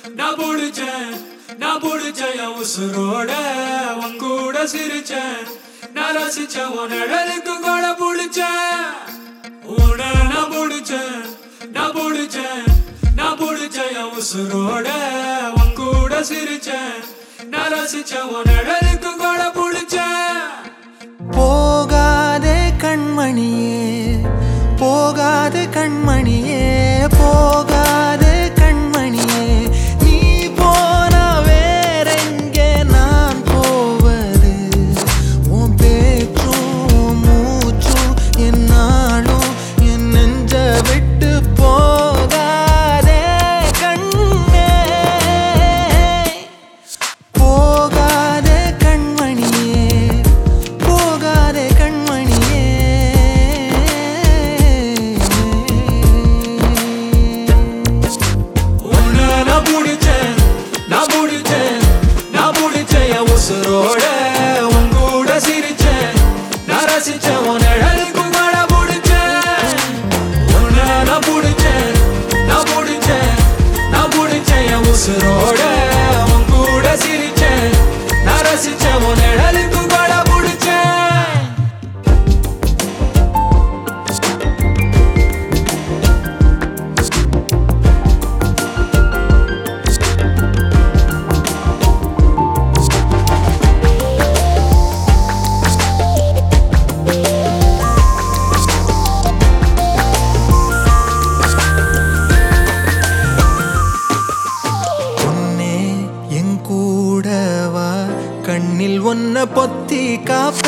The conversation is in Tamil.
நான் புடிச்சேன் நான் புடிச்சேன் என் உசுரோட உன் கூட சிரிச்சேன் நான் ரசிச்சேன் உன் நிழலுக்கு கூட புடிச்சேன் உன்னை நான் புடிச்சேன் நான் புடிச்சேன் நான் புடிச்சேன் என் உசுரோட உன் கூட சிரிச்சேன் நான் ரசிச்சேன் உன் நிழலுக்கு கூட புடிச்சேன் போகாதே கண்மணியே போகாதே கண்மணியே போகாதே கண்மணியே நீ போனா வேறெங்கே நான் போவது உன் பேச்சும் உன் மூச்சும் என்னாலும் என் நெஞ்ச விட்டு போகாதே கண்ணே போகாதே கண்மணியே போகாதே கண்மணியே உன்னை நான் புடிச்சேன் நான் புடிச்சேன் நான் புடிச்சேன் என் உசுரோட உன் கூட சிரிச்சேன் நான் ரசிச்சேன் உன் நிழலுக்கு கூட புடிச்சேன் உன்னை நான் புடிச்சேன் நான் புடிச்சேன் நான் புடிச்சேன் என் உசுரோட உன் கூட சிரிச்சேன் நான் ரசிச்சேன் உன் நிழலுக்கு கூட புடிச்சேன் பொன்னே என் கூடவா கண்ணில் ஒன்ன பொத்தி காப்ப